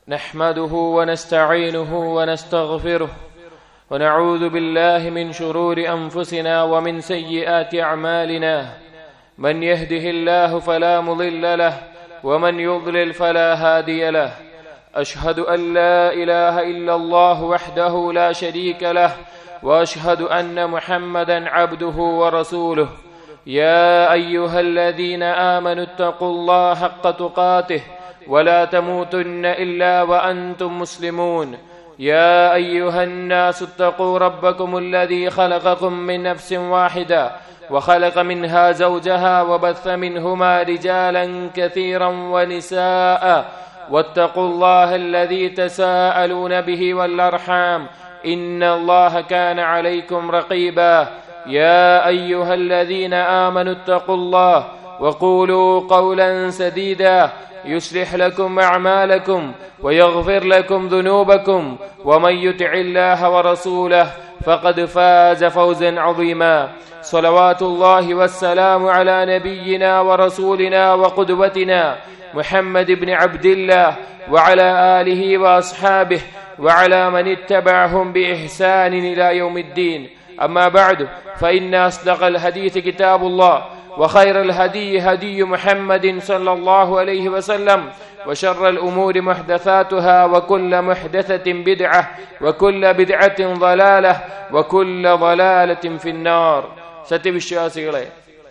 نحمده ونستعينه ونستغفره ونعوذ بالله من شرور انفسنا ومن سيئات اعمالنا من يهده الله فلا مضل له ومن يضلل فلا هادي له اشهد ان لا اله الا الله وحده لا شريك له واشهد ان محمدا عبده ورسوله يا ايها الذين امنوا اتقوا الله حق تقاته ولا تموتن الا وانتم مسلمون يا ايها الناس اتقوا ربكم الذي خلقكم من نفس واحده وخلق منها زوجها وبث منهما رجالا كثيرا ونساء واتقوا الله الذي تساءلون به والارحام ان الله كان عليكم رقيبا يا ايها الذين امنوا اتقوا الله وقولوا قولا سديدا يصلح لكم اعمالكم ويغفر لكم ذنوبكم ومن يطع الله ورسوله فقد فاز فوزا عظيما صلوات الله والسلام على نبينا ورسولنا وقدوتنا محمد بن عبد الله وعلى اله واصحابه وعلى من اتبعهم باحسان الى يوم الدين اما بعد فان اصدق الحديث كتاب الله وخير الهدي هدي محمد صلى الله عليه وسلم وشر الامور محدثاتها وكل محدثه بدعه وكل بدعه ضلاله وكل ضلاله في النار സത്യവിശ്വാസികളെ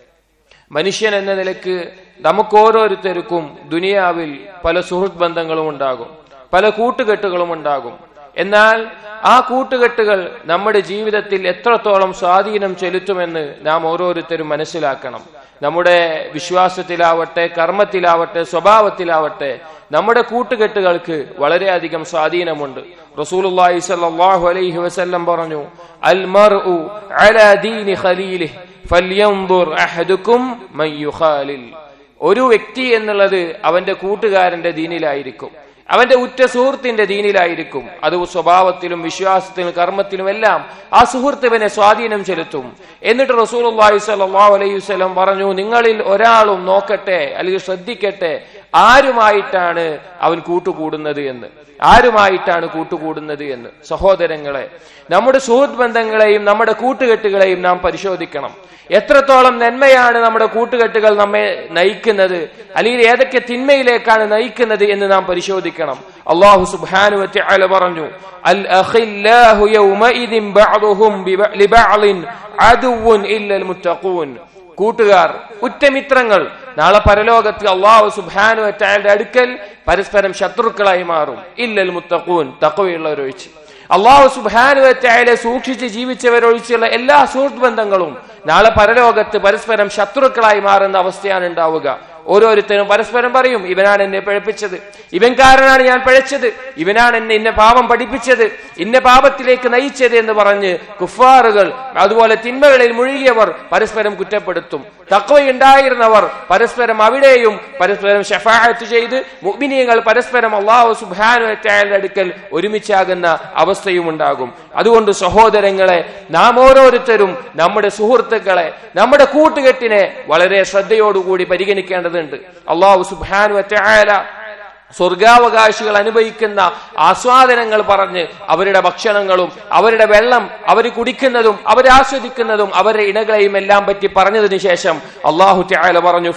മനുഷ്യൻ എന്ന നിലക്ക് നമുക്ക് ഓരോരുത്തർക്കും ദുനിയാവിൽ പല സുഹൃത്ത് ബന്ധങ്ങളും ഉണ്ടാകും പല കൂട്ടുകെട്ടുകളും ഉണ്ടാകും എന്നാൽ ആ കൂട്ടുകെട്ടുകൾ നമ്മുടെ ജീവിതത്തിൽ എത്രത്തോളം സ്വാധീനം ചെലുത്തുമെന്ന് നാം ഓരോരുത്തരും മനസ്സിലാക്കണം നമ്മുടെ വിശ്വാസത്തിലാവട്ടെ കർമ്മത്തിലാവട്ടെ സ്വഭാവത്തിലാവട്ടെ നമ്മുടെ കൂട്ടുകെട്ടുകൾക്ക് വളരെയധികം സ്വാധീനമുണ്ട് റസൂലുള്ളാഹി സ്വല്ലല്ലാഹു അലൈഹി വസല്ലം പറഞ്ഞു അൽ മർഉ അലാ ദീനി ഖലീലിഹി ഫൽയൻദുർ അഹദുക്കും മൻ യുഖാലിൽ ഒരു വ്യക്തി എന്നുള്ളത് അവന്റെ കൂട്ടുകാരന്റെ ദീനിലായിരിക്കും അവന്റെ ഉറ്റ സുഹൃത്തിന്റെ ദീനിലായിരിക്കും അത് സ്വഭാവത്തിലും വിശ്വാസത്തിലും കർമ്മത്തിലും എല്ലാം ആ സുഹൃത്തുവിനെ സ്വാധീനം ചെലുത്തും എന്നിട്ട് റസൂലി സല്ലാ അലൈഹി വസ്ലം പറഞ്ഞു നിങ്ങളിൽ ഒരാളും നോക്കട്ടെ അല്ലെങ്കിൽ ശ്രദ്ധിക്കട്ടെ ആരുമായിട്ടാണ് അവൻ കൂട്ടുകൂടുന്നത് എന്ന് ആരുമായിട്ടാണ് കൂട്ടുകൂടുന്നത് എന്ന് സഹോദരങ്ങളെ നമ്മുടെ സുഹൃത്ത് ബന്ധങ്ങളെയും നമ്മുടെ കൂട്ടുകെട്ടുകളെയും നാം പരിശോധിക്കണം എത്രത്തോളം നന്മയാണ് നമ്മുടെ കൂട്ടുകെട്ടുകൾ നമ്മെ നയിക്കുന്നത് അല്ലെങ്കിൽ ഏതൊക്കെ തിന്മയിലേക്കാണ് നയിക്കുന്നത് എന്ന് നാം പരിശോധിക്കണം അള്ളാഹു സുബ്ഹാനു വതആല പറഞ്ഞു അൽ അഖില്ലാഹു യൗമഇദിൻ ബഅദുഹും ലിബഅളിൻ അദുവ്വുൻ ഇല്ലൽ മുത്തഖൂൻ കൂട്ടുകാർ ഉറ്റമിത്രങ്ങൾ നാളെ പരലോകത്ത് അള്ളാഹു സുബാനു അറ്റായുടെ അടുക്കൽ പരസ്പരം ശത്രുക്കളായി മാറും ഇല്ലൽ മുത്തഖൂൻ തക്കവയുള്ളവരൊഴിച്ച് അള്ളാഹു സുബാനു അറ്റായാലെ സൂക്ഷിച്ച് ജീവിച്ചവരൊഴിച്ചുള്ള എല്ലാ സുഹൃത്ത് ബന്ധങ്ങളും നാളെ പരലോകത്ത് പരസ്പരം ശത്രുക്കളായി മാറുന്ന അവസ്ഥയാണ് ഉണ്ടാവുക ഓരോരുത്തരും പരസ്പരം പറയും ഇവനാണ് എന്നെ പഴപ്പിച്ചത് ഇവൻ കാരണമാണ് ഞാൻ പഴച്ചത് ഇവനാണ് എന്നെ ഇന്ന പാപം പഠിപ്പിച്ചത് ഇന്ന പാപത്തിലേക്ക് നയിച്ചത് എന്ന് പറഞ്ഞ് കുഫാറുകൾ അതുപോലെ തിന്മകളിൽ മുഴുകിയവർ പരസ്പരം കുറ്റപ്പെടുത്തും തക്വയുണ്ടായിരുന്നവർ പരസ്പരം അവിടെയും പരസ്പരം ഷഫായത്ത് ചെയ്ത് മുഗ്മിനിയങ്ങൾ പരസ്പരം അള്ളാഹു സുബാനുവറ്റായാലും അടുക്കൽ ഒരുമിച്ചാകുന്ന അവസ്ഥയും ഉണ്ടാകും അതുകൊണ്ട് സഹോദരങ്ങളെ നാം ഓരോരുത്തരും നമ്മുടെ സുഹൃത്തുക്കളെ നമ്മുടെ കൂട്ടുകെട്ടിനെ വളരെ ശ്രദ്ധയോടുകൂടി പരിഗണിക്കേണ്ടതുണ്ട് അള്ളാഹു സുബാനുവറ്റായാല സ്വർഗാവകാശികൾ അനുഭവിക്കുന്ന ആസ്വാദനങ്ങൾ പറഞ്ഞ് അവരുടെ ഭക്ഷണങ്ങളും അവരുടെ വെള്ളം അവർ കുടിക്കുന്നതും അവരാസ്വദിക്കുന്നതും അവരുടെ ഇണകളെയും എല്ലാം പറ്റി പറഞ്ഞതിന് ശേഷം അള്ളാഹു ത്യാല പറഞ്ഞു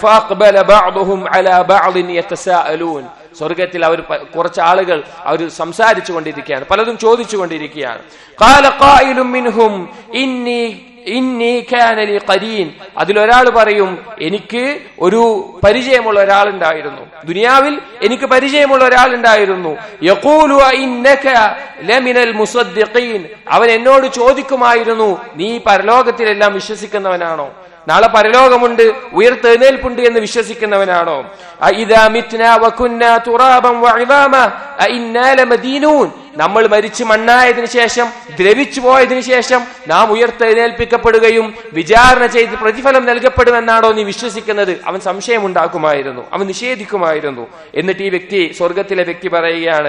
സ്വർഗത്തിൽ അവർ കുറച്ച് ആളുകൾ അവർ സംസാരിച്ചു കൊണ്ടിരിക്കുകയാണ് പലതും ചോദിച്ചു കൊണ്ടിരിക്കുകയാണ് അതിലൊരാൾ പറയും എനിക്ക് ഒരു പരിചയമുള്ള ഒരാളുണ്ടായിരുന്നു ദുനിയാവിൽ എനിക്ക് പരിചയമുള്ള ഒരാളുണ്ടായിരുന്നു അവൻ എന്നോട് ചോദിക്കുമായിരുന്നു നീ പരലോകത്തിലെല്ലാം വിശ്വസിക്കുന്നവനാണോ നാളെ പരലോകമുണ്ട് ഉയർത്തെഴുന്നേൽപ്പുണ്ട് എന്ന് വിശ്വസിക്കുന്നവനാണോ നമ്മൾ മരിച്ചു മണ്ണായതിനു ശേഷം ദ്രവിച്ചു പോയതിനു ശേഷം നാം ഉയർത്തെഴുന്നേൽപ്പിക്കപ്പെടുകയും വിചാരണ ചെയ്ത് പ്രതിഫലം നൽകപ്പെടുമെന്നാണോ നീ വിശ്വസിക്കുന്നത് അവൻ സംശയമുണ്ടാക്കുമായിരുന്നു അവൻ നിഷേധിക്കുമായിരുന്നു എന്നിട്ട് ഈ വ്യക്തി സ്വർഗത്തിലെ വ്യക്തി പറയുകയാണ്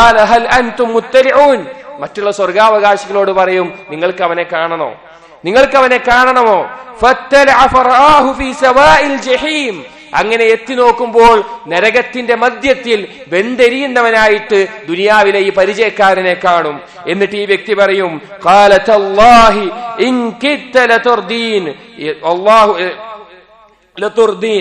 മറ്റുള്ള സ്വർഗാവകാശികളോട് പറയും നിങ്ങൾക്ക് അവനെ കാണണോ നിങ്ങൾക്ക് അവനെ കാണണമോ അങ്ങനെ എത്തി നോക്കുമ്പോൾ നരകത്തിന്റെ മധ്യത്തിൽ വെന്തെരിയുന്നവനായിട്ട് ദുനിയാവിലെ ഈ പരിചയക്കാരനെ കാണും എന്നിട്ട് ഈ വ്യക്തി പറയും "ഖാലതല്ലാഹി ഇൻ കിത്ത ലതുർദീൻ." അല്ലാഹു ലതുർദീൻ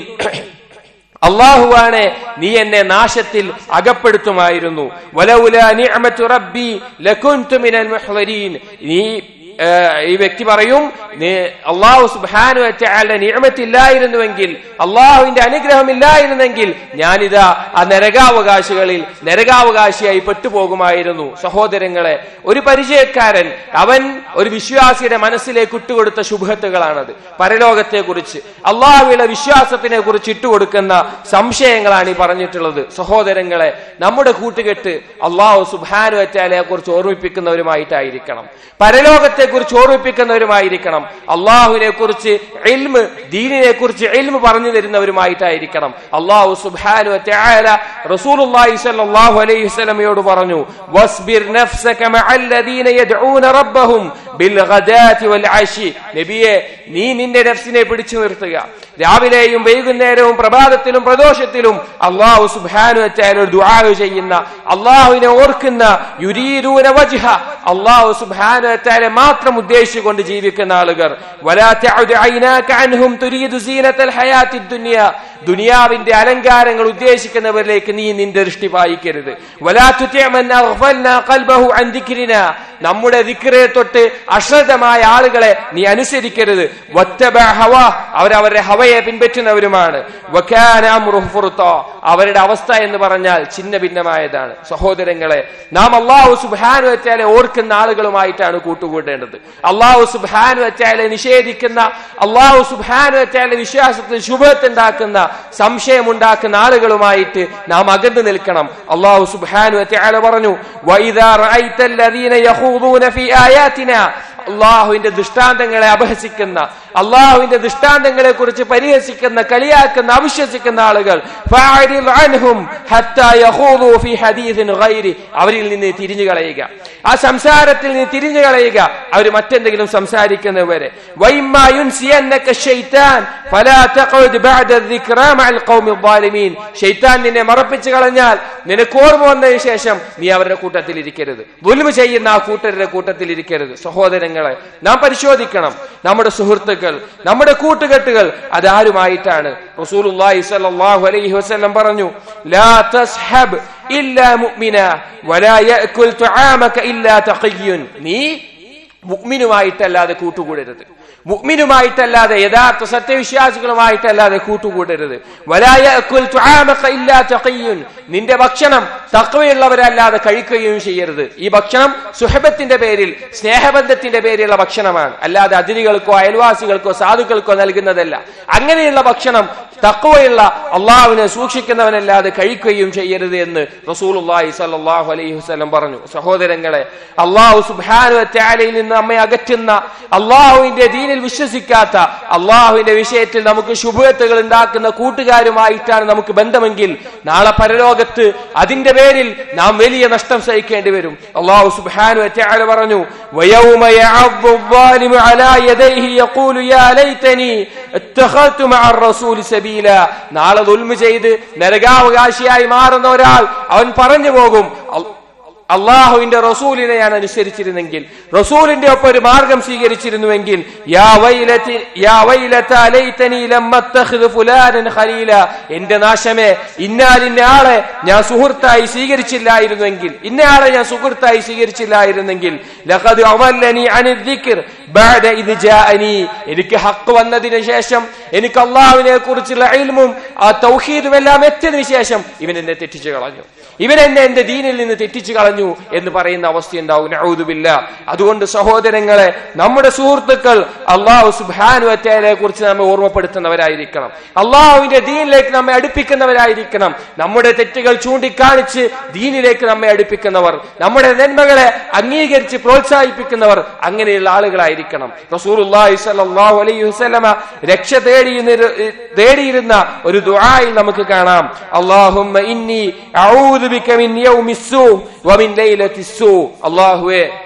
അള്ളാഹുവാണ് നീ എന്നെ നാശത്തിൽ അകപ്പെടുത്തുമായിരുന്നു വലൗല നിഅമത്തു റബ്ബി ലകുൻതു മിനൽ മുഹ്ളരീൻ നീ ആ, ഈ വ്യക്തി പറയും നീ അള്ളാഹു സുബാനു അയാളുടെ നിയമത്തില്ലായിരുന്നുവെങ്കിൽ അള്ളാഹുവിന്റെ അനുഗ്രഹം ഇല്ലായിരുന്നെങ്കിൽ ഞാനിതാ ആ നരകാവകാശികളിൽ നരകാവകാശിയായി പെട്ടുപോകുമായിരുന്നു സഹോദരങ്ങളെ ഒരു പരിചയക്കാരൻ അവൻ ഒരു വിശ്വാസിയുടെ മനസ്സിലേക്ക് ഇട്ടുകൊടുത്ത ശുഭത്തുകളാണത് പരലോകത്തെ കുറിച്ച് അള്ളാഹുവിയുടെ വിശ്വാസത്തിനെ കുറിച്ച് ഇട്ടുകൊടുക്കുന്ന സംശയങ്ങളാണ് ഈ പറഞ്ഞിട്ടുള്ളത് സഹോദരങ്ങളെ നമ്മുടെ കൂട്ടുകെട്ട് അള്ളാഹു സുബാനു അറ്റാലയെ കുറിച്ച് ഓർമ്മിപ്പിക്കുന്നവരുമായിട്ടായിരിക്കണം പരലോകത്തെ കുറിച്ച് ഓർമ്മിപ്പിക്കുന്നവരുമായിരിക്കണം അള്ളാഹുവിനെ കുറിച്ച് എൽമ് ദീനിനെ കുറിച്ച് എൽമ് പറഞ്ഞു തരുന്നവരുമായിട്ടായിരിക്കണം അള്ളാഹു സുബാനു അറ്റാല റസൂലുള്ളാഹി സ്വല്ലല്ലാഹു അലൈഹി വസല്ലമയോട് പറഞ്ഞു വസ്ബിർ നഫ്സക മഅല്ലദീന യദ്ഊന റബ്ബഹും ബിൽഗദാതി വൽഅശി നബിയെ നീ നിന്റെ നഫ്സിനെ പിടിച്ചു നിർത്തുക രാവിലെയും വൈകുന്നേരവും പ്രഭാതത്തിലും പ്രദോഷത്തിലും അള്ളാഹു സുബ്ഹാനു വതആല ദുആ ചെയ്യുന്ന അള്ളാഹുവിനെ ഓർക്കുന്ന യുരീരൂന വജ്ഹ അള്ളാഹു സുബ്ഹാനു വതആല മാത്രം ഉദ്ദേശിച്ചുകൊണ്ട് ജീവിക്കുന്ന ആളുകൾ വലാ തഅദ് ഐനാക അൻഹും തുരീദു സീനത്തൽ ഹയാത്തി ദുനിയ ദുനിയാവിന്റെ അലങ്കാരങ്ങൾ ഉദ്ദേശിക്കുന്നവരിലേക്ക് നീ നിന്റെ ദൃഷ്ടി പായിക്കരുത് വലാ തുതിഅ മൻ അഗ്ഫൽനാ ഖൽബഹു അൻ ദിക്രിനാ നമ്മുടെ ദിക്റെ തൊട്ട് അശ്രദ്ധമായ ആളുകളെ നീ അനുസരിക്കരുത് വത്തബ ഹവ അവരവരുടെ ഹവയെ പിൻപറ്റുന്നവരുമാണ് വകാന അംറുഹു ഫുർത്താ. അവരുടെ അവസ്ഥ എന്ന് പറഞ്ഞാൽ ഛിന്ന ഭിന്നമായതാണ് സഹോദരങ്ങളെ നാം അള്ളാഹു സുബാനു വച്ചാലെ ഓർക്കുന്ന ആളുകളുമായിട്ടാണ് കൂട്ടുകൂടേണ്ടത് അള്ളാഹു സുബാനു വച്ചാലെ നിഷേധിക്കുന്ന അള്ളാഹു സുബാനു വച്ചാലെ വിശ്വാസത്തിൽ ശുഭത്തുണ്ടാക്കുന്ന സംശയമുണ്ടാക്കുന്ന ആളുകളുമായിട്ട് നാം അകന്നു നിൽക്കണം അള്ളാഹു സുബാനു വച്ചാല പറഞ്ഞു വൈദാ റഅയ്തല്ലദീന യഖൂദൂന ഫീ ആയാതിനാ അള്ളാഹുവിന്റെ ദൃഷ്ടാന്തങ്ങളെ അപഹസിക്കുന്ന അള്ളാഹുവിന്റെ ദൃഷ്ടാന്തങ്ങളെ കുറിച്ച് പരിഹസിക്കുന്ന കളിയാക്കുന്ന അവിശ്വസിക്കുന്ന ആളുകൾ ഫഅരിദ് അൻഹും ഹത്താ യഖൂദു ഫീ ഹദീസിൻ ഗൈരി അവരിൽ നിന്ന് തിരിഞ്ഞു കളയുക ആ സംസാരത്തിൽ നിന്ന് തിരിഞ്ഞു കളയുക അവർ മറ്റെന്തെങ്കിലും സംസാരിക്കുന്നവരെ വൈമ്മാ യുൻസിയന്നക ശൈത്താൻ ഫലാ തഖഉദ് ബഅദ الذിക്റാ മഅൽ ഖൗമി الظالمين ശൈത്താൻ നിന്നെ മറപ്പിച്ചു കളഞ്ഞാൽ നിനക്ക് ഓർമ്മ വന്നതിന് ശേഷം നീ അവരുടെ കൂട്ടത്തിൽ ഇരിക്കരുത് ദുൽമ ചെയ്യുന്ന ആ കൂട്ടരുടെ കൂട്ടത്തിൽ ഇരിക്കരുത് സഹോദരങ്ങളെ നാം പരിശോധിക്കണം നമ്മുടെ സുഹൃത്തുക്കൾ നമ്മുടെ കൂട്ടുകെട്ടുകൾ അതാരുമായിട്ടാണ് റസൂലുള്ളാഹി സ്വല്ലല്ലാഹു അലൈഹി വസല്ലം പറഞ്ഞു ലാ തസ്ഹബ് ഇല്ലാ മുഅ്മിന വലാ യഅകുൽ തുആമക ഇല്ലാ തഖിയ്യുൻ നീ മുഅ്മിനുമായിട്ടല്ലാതെ കൂട്ടുകൂടരുത് മുഅ്മിനുമായിട്ടല്ലാതെ യഥാർത്ഥ സത്യവിശ്വാസികളുമായിട്ടല്ലാതെ കൂട്ടുകൂടരുത് വലാ യഅകുൽ തുആമക ഇല്ലാ തഖിയ്യുൻ നിന്റെ ഭക്ഷണം തഖ്വയുള്ളവരല്ലാതെ കഴിക്കുകയും ചെയ്യരുത് ഈ ഭക്ഷണം സുഹബത്തിന്റെ പേരിൽ സ്നേഹബന്ധത്തിന്റെ പേരിലുള്ള ഭക്ഷണമാണ് അല്ലാതെ അതിഥികൾക്കോ അയൽവാസികൾക്കോ സാധുക്കൾക്കോ നൽകുന്നതല്ല അങ്ങനെയുള്ള ഭക്ഷണം തക്വയുള്ള അള്ളാഹുവിനെ സൂക്ഷിക്കുന്നവനല്ലാതെ കഴിക്കുകയും ചെയ്യരുത് എന്ന് റസൂലുള്ളാഹി സ്വല്ലല്ലാഹു അലൈഹി വസല്ലം പറഞ്ഞു സഹോദരങ്ങളെ അള്ളാഹു സുബ്ഹാനഹു നിന്ന് നമ്മെ അകറ്റുന്ന അള്ളാഹുവിന്റെ ദീനിൽ വിശ്വസിക്കാത്ത അള്ളാഹുവിന്റെ വിഷയത്തിൽ നമുക്ക് ശുഭത്തുകൾ ഉണ്ടാക്കുന്ന കൂട്ടുകാരുമായിട്ടാണ് നമുക്ക് ബന്ധമെങ്കിൽ നാളെ പരലോകത്ത് അതിന്റെ പേരിൽ നാം വലിയ നഷ്ടം സഹിക്കേണ്ടി വരും അള്ളാഹു സുബ്ഹാനഹു വതആല പറഞ്ഞു വയൗമ യഅദ്ദു الظالم على يديه يقول يا ليتني اتخذت مع الرسول സബീല നാളെ ദുൽമ ചെയ്ത് നരകാവകാശിയായി മാറുന്ന ഒരാൾ അവൻ പറഞ്ഞു പോകും "അൽ- അള്ളാഹുവിന്റെ റസൂലിനെ ഞാൻ അനുസരിച്ചിരുന്നെങ്കിൽ റസൂലിന്റെ ഒപ്പം ഒരു മാർഗം സ്വീകരിച്ചിരുന്നുവെങ്കിൽ യാ വൈലത്തി യാ വൈലത ലൈതനി ലം അത്തഖിദ് ഫുലാനൻ ഖലീല എന്റെ നാശമേ ഇന്നാലിന്ന ആളെ ഞാൻ സുഹൃത്തായി സ്വീകരിച്ചില്ലായിരുന്നെങ്കിൽ ഇന്ന ആളെ ഞാൻ സുഹൃത്തായി സ്വീകരിച്ചില്ലായിരുന്നെങ്കിൽ ലഖദ് അവല്ലനി അനി ദിക്ർ ബഅദ ഇദ് ജാഅനി എനിക്ക് ഹക്ക് വന്നതിന് ശേഷം എനിക്ക് അള്ളാഹുവിനെ കുറിച്ചുള്ള ഇൽമും ആ തൗഹീദും എല്ലാം എത്തിയതിനു ശേഷം ഇവൻ എന്നെ തെറ്റിച്ചു കളഞ്ഞു ഇവൻ എന്നെ എന്റെ ദീനിൽ നിന്ന് തെറ്റിച്ചു കളഞ്ഞു എന്ന് പറയുന്ന അവസ്ഥയുണ്ടാവും നഊദുബില്ല അതുകൊണ്ട് സഹോദരങ്ങളെ നമ്മുടെ സുഹൃത്തുക്കൾ അള്ളാഹു സുബാനു അറ്റയെ കുറിച്ച് നമ്മെ ഓർമ്മപ്പെടുത്തുന്നവരായിരിക്കണം അള്ളാഹുവിന്റെ ദീനിലേക്ക് നമ്മെ അടുപ്പിക്കുന്നവരായിരിക്കണം നമ്മുടെ തെറ്റുകൾ ചൂണ്ടിക്കാണിച്ച് ദീനിലേക്ക് നമ്മെ അടുപ്പിക്കുന്നവർ നമ്മുടെ നന്മകളെ അംഗീകരിച്ച് പ്രോത്സാഹിപ്പിക്കുന്നവർ അങ്ങനെയുള്ള ആളുകളായിരിക്കണം റസൂലുള്ളാഹി സ്വല്ലല്ലാഹു അലൈഹി വസല്ലമ രക്ഷ തേടിയിരുന്ന തേടിയിരുന്ന ഒരു ദുആയിൽ നമുക്ക് കാണാം അല്ലാഹുമ്മ ഇന്നി അഊദു ബിക മിൻ യൗമിസ് സൂ വമിൻ ലൈലത്തിസ് സൂ അല്ലാഹുവേ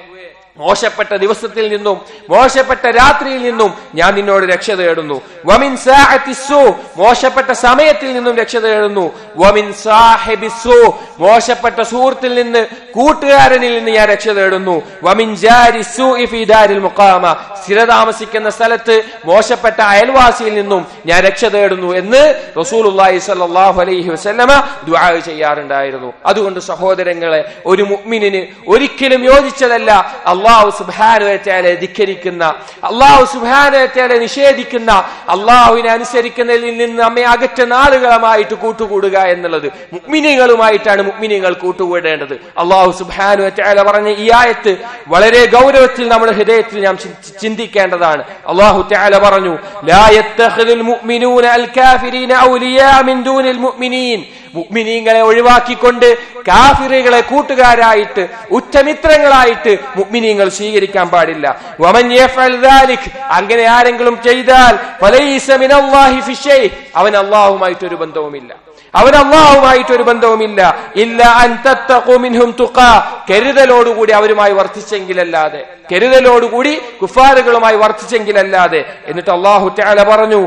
മോശപ്പെട്ട ദിവസത്തിൽ നിന്നും മോശപ്പെട്ട രാത്രിയിൽ നിന്നും ഞാൻ നിന്നോട് രക്ഷ തേടുന്നു വമിൻ സാഅത്തി സൂ മോശപ്പെട്ട സമയത്തിൽ നിന്നും രക്ഷ തേടുന്നു വമിൻ സാഹിബി സൂ മോശപ്പെട്ട സുഹൃത്തിൽ നിന്ന് കൂട്ടുകാരനിൽ നിന്ന് ഞാൻ രക്ഷ തേടുന്നു വമിൻ ജാരി സൂഇ ഫീ ദാരിൽ മുഖാമ സ്ഥിര താമസിക്കുന്ന സ്ഥലത്ത് മോശപ്പെട്ട അയൽവാസിയിൽ നിന്നും ഞാൻ രക്ഷ തേടുന്നു എന്ന് റസൂലുള്ളാഹി സ്വല്ലല്ലാഹു അലൈഹി വസല്ലമ ദുആ ചെയ്യാറുണ്ടായിരുന്നു അതുകൊണ്ട് സഹോദരങ്ങളെ ഒരു മുഅ്മിനിന് ഒരിക്കലും യോജിച്ചതല്ല അള്ളാഹു സുബാനുവറ്റാലെ ധിക്കരിക്കുന്ന അള്ളാഹു സുബാനുവറ്റാലെ നിഷേധിക്കുന്ന അള്ളാഹുവിനെ അനുസരിക്കുന്നതിൽ നിന്ന് നമ്മെ അകറ്റുന്ന ആളുകളുമായിട്ട് കൂട്ടുകൂടുക എന്നുള്ളത് മുഗ്മിനികളുമായിട്ടാണ് മുഗ്മിനികൾ കൂട്ടുകൂടേണ്ടത് അള്ളാഹു സുബാനുവറ്റാല പറഞ്ഞ ഈ ആയത്ത് വളരെ ഗൗരവത്തിൽ നമ്മുടെ ഹൃദയത്തിൽ നാം ചി- ചിന്തിക്കേണ്ടതാണ് അള്ളാഹു തആല പറഞ്ഞു ലാ യത്തഖിദുൽ മുഅ്മിനൂന അൽ കാഫിരീന ഔലിയാ മിൻ ദൂനിൽ മുഅ്മിനീൻ മുഅ്മിനീങ്ങളെ ഒഴിവാക്കിക്കൊണ്ട് കാഫിറുകളെ കൂട്ടുകാരായിട്ട് ഉറ്റമിത്രങ്ങളായിട്ട് മുഅ്മിനീങ്ങൾ സ്വീകരിക്കാൻ പാടില്ല വമൻ യഫ്അൽ ദാലിക് അങ്ങനെ ആരെങ്കിലും ചെയ്താൽ ഫലൈസ മിനല്ലാഹി ഫി ഷൈ അവൻ അല്ലാഹുമായിട്ട് ഒരു ബന്ധവുമില്ല അവൻ അള്ളാഹുമായിട്ട് ഒരു ബന്ധവുമില്ല ഇല്ല അൻ തത്തഖു മിൻഹും തുഖാ കരുതലോടുകൂടി അവരുമായി വർത്തിച്ചെങ്കിലല്ലാതെ കരുതലോടുകൂടി കുഫാറുകളുമായി വർത്തിച്ചെങ്കിലല്ലാതെ എന്നിട്ട് അള്ളാഹു തആല പറഞ്ഞു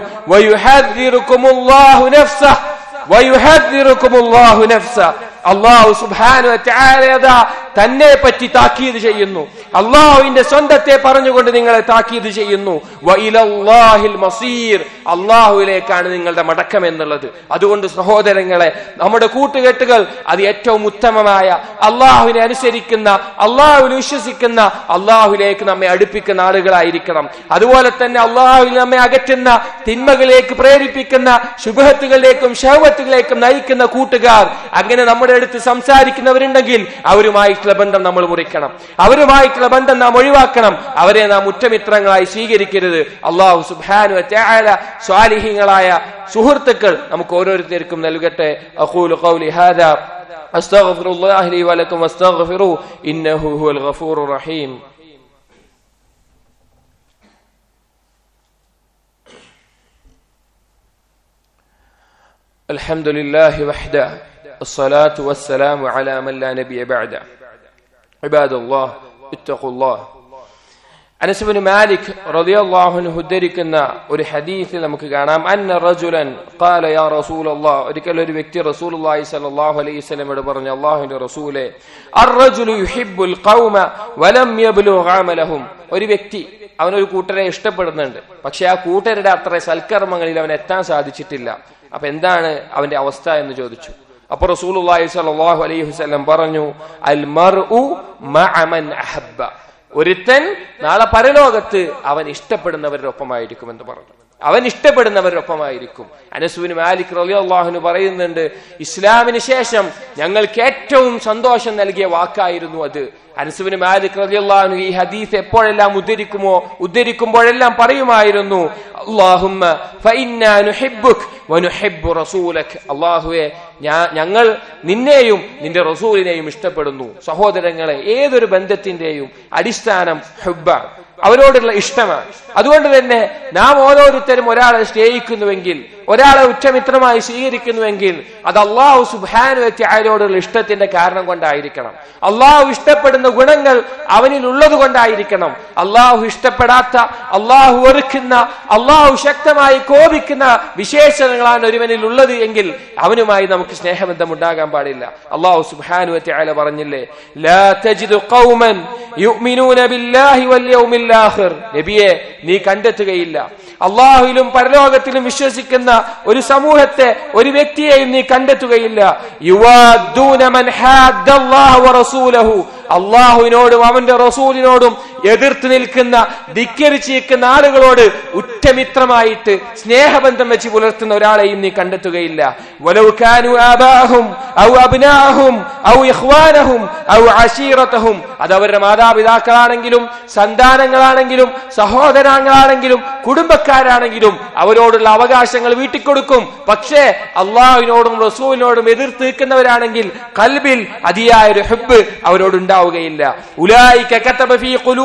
വയുഹദ്ദിറുകുമുല്ലാഹു നഫ്സഹ് വയുഹദ്ദിറുകുമുല്ലാഹു നഫ്സ അള്ളാഹു സുബ്ഹാനഹു വ തആല തന്നെ പറ്റി താക്കീത് ചെയ്യുന്നു അള്ളാഹുവിന്റെ സ്വന്തത്തെ പറഞ്ഞുകൊണ്ട് നിങ്ങളെ താക്കീത് ചെയ്യുന്നു വ ഇലല്ലാഹിൽ മസീർ അള്ളാഹുവിലേക്കാണ് നിങ്ങളുടെ മടക്കം എന്നുള്ളത് അതുകൊണ്ട് സഹോദരങ്ങളെ നമ്മുടെ കൂട്ടുകെട്ടുകൾ അത് ഏറ്റവും ഉത്തമമായ അള്ളാഹുവിനെ അനുസരിക്കുന്ന അള്ളാഹുവിനെ വിശ്വസിക്കുന്ന അള്ളാഹുവിലേക്ക് നമ്മെ അടുപ്പിക്കുന്ന ആളുകളായിരിക്കണം അതുപോലെ തന്നെ അള്ളാഹുവിൽ നമ്മെ അകറ്റുന്ന തിന്മകളിലേക്ക് പ്രേരിപ്പിക്കുന്ന ശുഭത്തുകളിലേക്കും ഷഹവത്തുകളിലേക്കും നയിക്കുന്ന കൂട്ടുകാർ അങ്ങനെ നമ്മുടെ അടുത്ത് സംസാരിക്കുന്നവരുണ്ടെങ്കിൽ അവരുമായിട്ടുള്ള ബന്ധം നമ്മൾ മുറിക്കണം അവരുമായിട്ടുള്ള ബന്ധം നാം ഒഴിവാക്കണം അവരെ നാം ഉറ്റമിത്രങ്ങളായി സ്വീകരിക്കരുത് അള്ളാഹു സുബാനു സ്വാലിഹ്യങ്ങളായ സുഹൃത്തുക്കൾ നമുക്ക് ഓരോരുത്തർക്കും നൽകട്ടെ അഖൂലു ഖൗലി ഹാദാ أستغفر الله لي ولكم واستغفروه إنه هو الغفور الرحيم الحمد لله وحده الصلاة والسلام على من لا نبي بعده عباد الله اتقوا الله അനസുബിന് മാലിക് റളിയല്ലാഹുവിന് ഉദ്ധരിക്കുന്ന ഒരു ഹദീസിൽ നമുക്ക് കാണാം അന്ന റജുലൻ ഖാല യാ റസൂലല്ലാഹ് ഒരിക്കൽ ഒരു വ്യക്തി റസൂലുള്ളാഹി സ്വല്ലല്ലാഹു അലൈഹി വസല്ലമയോട് പറഞ്ഞു അല്ലാഹുവിന്റെ റസൂലേ അർറജുലു യുഹിബ്ബുൽ ഖൗമ വലം യബ്ലുഗ അമലഹും ഒരു വ്യക്തി അവനൊരു കൂട്ടരെ ഇഷ്ടപ്പെടുന്നുണ്ട് പക്ഷെ ആ കൂട്ടരുടെ അത്ര സൽക്കർമ്മങ്ങളിൽ അവൻ എത്താൻ സാധിച്ചിട്ടില്ല അപ്പൊ എന്താണ് അവന്റെ അവസ്ഥ എന്ന് ചോദിച്ചു അപ്പൊ റസൂലുള്ളാഹി സ്വല്ലല്ലാഹു അലൈഹി വസല്ലം പറഞ്ഞു അൽ മർഉ മഅ മൻ അഹബ്ബ ഒരുത്തൻ നാളെ പരലോകത്ത് അവൻ ഇഷ്ടപ്പെടുന്നവരുടെ ഒപ്പമായിരിക്കും എന്ന് പറഞ്ഞു അവൻ ഇഷ്ടപ്പെടുന്നവരുടെ ഒപ്പമായിരിക്കും അനസുവിന് മാലിക് റലിയാഹുന് പറയുന്നുണ്ട് ഇസ്ലാമിന് ശേഷം ഞങ്ങൾക്ക് ഏറ്റവും സന്തോഷം നൽകിയ വാക്കായിരുന്നു അത് അനസുവിന് മാലിക് റലിയാഹു ഈ ഹദീസ് എപ്പോഴെല്ലാം ഉദ്ധരിക്കുമോ ഉദ്ധരിക്കുമ്പോഴെല്ലാം പറയുമായിരുന്നു അള്ളാഹുമ്മ ഫഇന്നാ നുഹിബ്ബുക് വനുഹിബ്ബു റസൂലക് അള്ളാഹുവെ ഞങ്ങൾ നിന്നെയും നിന്റെ റസൂലിനെയും ഇഷ്ടപ്പെടുന്നു സഹോദരങ്ങളെ ഏതൊരു ബന്ധത്തിന്റെയും അടിസ്ഥാനം ഹുബ്ബാണ് അവരോടുള്ള ഇഷ്ടമാണ് അതുകൊണ്ട് തന്നെ നാം ഓരോരുത്തരും ഒരാളെ സ്നേഹിക്കുന്നുവെങ്കിൽ ഒരാളെ ഉറ്റമിത്രമായി സ്വീകരിക്കുന്നുവെങ്കിൽ അത് അള്ളാഹു സുബാനുവത്തിയായോടുള്ള ഇഷ്ടത്തിന്റെ കാരണം കൊണ്ടായിരിക്കണം അള്ളാഹു ഇഷ്ടപ്പെടുന്ന ഗുണങ്ങൾ അവനിൽ ഉള്ളത് കൊണ്ടായിരിക്കണം അള്ളാഹു ഇഷ്ടപ്പെടാത്ത അള്ളാഹു വെറുക്കുന്ന അള്ളാഹു ശക്തമായി കോപിക്കുന്ന വിശേഷണങ്ങളാണ് ഒരുവനിൽ ഉള്ളത് എങ്കിൽ അവനുമായി നമുക്ക് സ്നേഹബന്ധം ഉണ്ടാകാൻ പാടില്ല അള്ളാഹു സുബാനുവത്തിയായ പറഞ്ഞില്ലേ ലാ തജിദു ഖൗമൻ യുഅ്മിനൂന ബില്ലാഹി വൽ യൗമിൽ ആഖിർ നബിയെ നീ കണ്ടെത്തുകയില്ല അള്ളാഹുവിലും പരലോകത്തിലും വിശ്വസിക്കുന്ന ഒരു സമൂഹത്തെ ഒരു വ്യക്തിയെയും നീ കണ്ടെത്തുകയില്ല അള്ളാഹുവിനോടും അവന്റെ റസൂലിനോടും എതിർത്ത് നിൽക്കുന്ന ധിക്കരിച്ച് നിൽക്കുന്ന ആളുകളോട് ഉറ്റമിത്രമായിട്ട് സ്നേഹബന്ധം വെച്ച് പുലർത്തുന്ന ഒരാളെയും നീ കണ്ടെത്തുകയില്ല അത് അവരുടെ മാതാപിതാക്കളാണെങ്കിലും സന്താനങ്ങളാണെങ്കിലും സഹോദരങ്ങളാണെങ്കിലും കുടുംബക്കാരാണെങ്കിലും അവരോടുള്ള അവകാശങ്ങൾ വീട്ടിക്കൊടുക്കും പക്ഷേ അള്ളാഹുവിനോടും റസൂലിനോടും എതിർത്ത് നിൽക്കുന്നവരാണെങ്കിൽ കൽബിൽ അതിയായ ഒരു ഹെബ് അവരോടുണ്ടാവുകയില്ല ഉലായിക്ക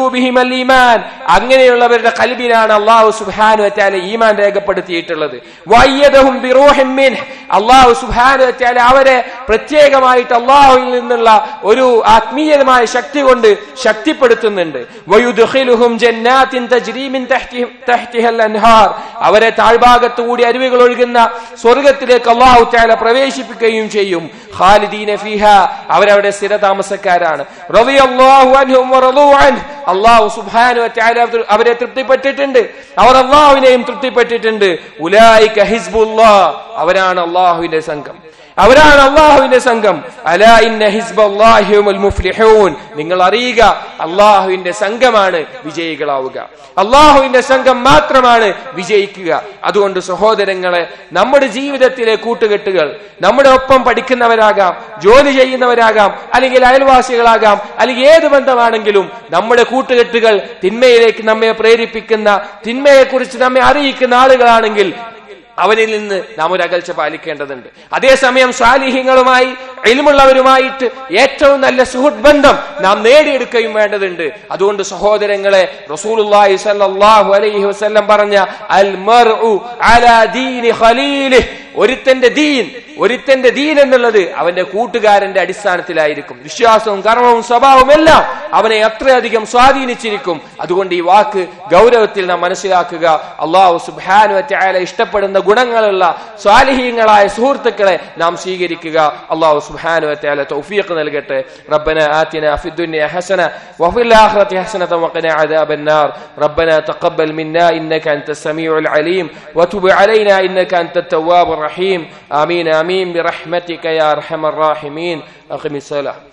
ഖുലൂബിഹിമൽ ഈമാൻ അങ്ങനെയുള്ളവരുടെ കൽബിലാണ് അള്ളാഹു സുബ്ഹാനഹു വതആല ഈമാൻ രേഖപ്പെടുത്തിയിട്ടുള്ളത് വയ്യദഹും ബിറൂഹിൻ മിൻഹ് അള്ളാഹു സുബ്ഹാനഹു വതആല അവരെ പ്രത്യേകമായിട്ട് അള്ളാഹുവിൽ നിന്നുള്ള ഒരു ആത്മീയമായ ശക്തി കൊണ്ട് ശക്തിപ്പെടുത്തുന്നുണ്ട് വയുദ്ഖിലുഹും ജന്നാത്തിൻ തജ്രി മിൻ തഹ്തിഹി- തഹ്തിഹൽ അൻഹാർ അവരെ താഴ്ഭാഗത്തു കൂടി അരുവികൾ ഒഴുകുന്ന സ്വർഗത്തിലേക്ക് അള്ളാഹു തആല പ്രവേശിപ്പിക്കുകയും ചെയ്യും ഖാലിദീന ഫീഹ അവരവിടെ സ്ഥിര താമസക്കാരാണ് റളിയല്ലാഹു അൻഹും വറളൂ അൻഹു അള്ളാഹു സുബ്ഹാനഹു വതആല അവരെ തൃപ്തിപ്പെട്ടിട്ടുണ്ട് അവർ അള്ളാഹുവിനെയും തൃപ്തിപ്പെട്ടിട്ടുണ്ട് ഉലായിക ഹിസ്ബുല്ലാഹ് അവരാണ് അള്ളാഹുവിന്റെ സംഘം അവരാണ് അള്ളാഹുവിന്റെ സംഘം അലാ ഇന്ന ഹിസ്ബല്ലാഹി ഹുമുൽ മുഫ്ലിഹൂൻ നിങ്ങൾ അറിയുക അള്ളാഹുവിന്റെ സംഘമാണ് വിജയികളാവുക അള്ളാഹുവിന്റെ സംഘം മാത്രമാണ് വിജയിക്കുക അതുകൊണ്ട് സഹോദരങ്ങളെ നമ്മുടെ ജീവിതത്തിലെ കൂട്ടുകെട്ടുകൾ നമ്മുടെ ഒപ്പം പഠിക്കുന്നവരാകാം ജോലി ചെയ്യുന്നവരാകാം അല്ലെങ്കിൽ അയൽവാസികളാകാം അല്ലെങ്കിൽ ഏത് ബന്ധമാണെങ്കിലും നമ്മുടെ കൂട്ടുകെട്ടുകൾ തിന്മയിലേക്ക് നമ്മെ പ്രേരിപ്പിക്കുന്ന തിന്മയെക്കുറിച്ച് നമ്മെ അറിയിക്കുന്ന ആളുകളാണെങ്കിൽ അവനിൽ നിന്ന് നാം ഒരു അകൽച്ച പാലിക്കേണ്ടതുണ്ട് അതേസമയം സ്വാലിഹ്യങ്ങളുമായി എലിമുള്ളവരുമായിട്ട് ഏറ്റവും നല്ല സുഹൃത്ത് ബന്ധം നാം നേടിയെടുക്കുകയും വേണ്ടതുണ്ട് അതുകൊണ്ട് സഹോദരങ്ങളെ റസൂലുള്ളാഹി സ്വല്ലല്ലാഹു അലൈഹി വസല്ലം പറഞ്ഞ അൽ മർഉ അലാ ദീനി ഖലീലിഹ് ഒരുത്തന്റെ ദീൻ ഒരുത്തന്റെ ദീൻ എന്നുള്ളത് അവന്റെ കൂട്ടുകാരന്റെ അടിസ്ഥാനത്തിലായിരിക്കും വിശ്വാസവും കർമ്മവും സ്വഭാവവും എല്ലാം അവനെ അത്രയധികം സ്വാധീനിച്ചിരിക്കും അതുകൊണ്ട് ഈ വാക്ക് ഗൗരവത്തിൽ നാം മനസ്സിലാക്കുക അള്ളാഹു സുബ്ഹാനു വതആല ഇഷ്ടപ്പെടുന്ന ഗുണങ്ങളുള്ള സ്വാലിഹീങ്ങളായ സുഹൃത്തുക്കളെ നാം സ്വീകരിക്കുക അള്ളാഹു സുബ്ഹാനു വതആല തൗഫീഖ് നൽകട്ടെ ربنا آتنا في الدنيا حسنة وفي الآخرة حسنة وقنا عذاب النار ربنا تقبل منا إنك أنت السميع العليم وتب علينا إنك أنت التواب الرحيم آمين آمين برحمتك يا أرحم الراحمين أقم الصلاة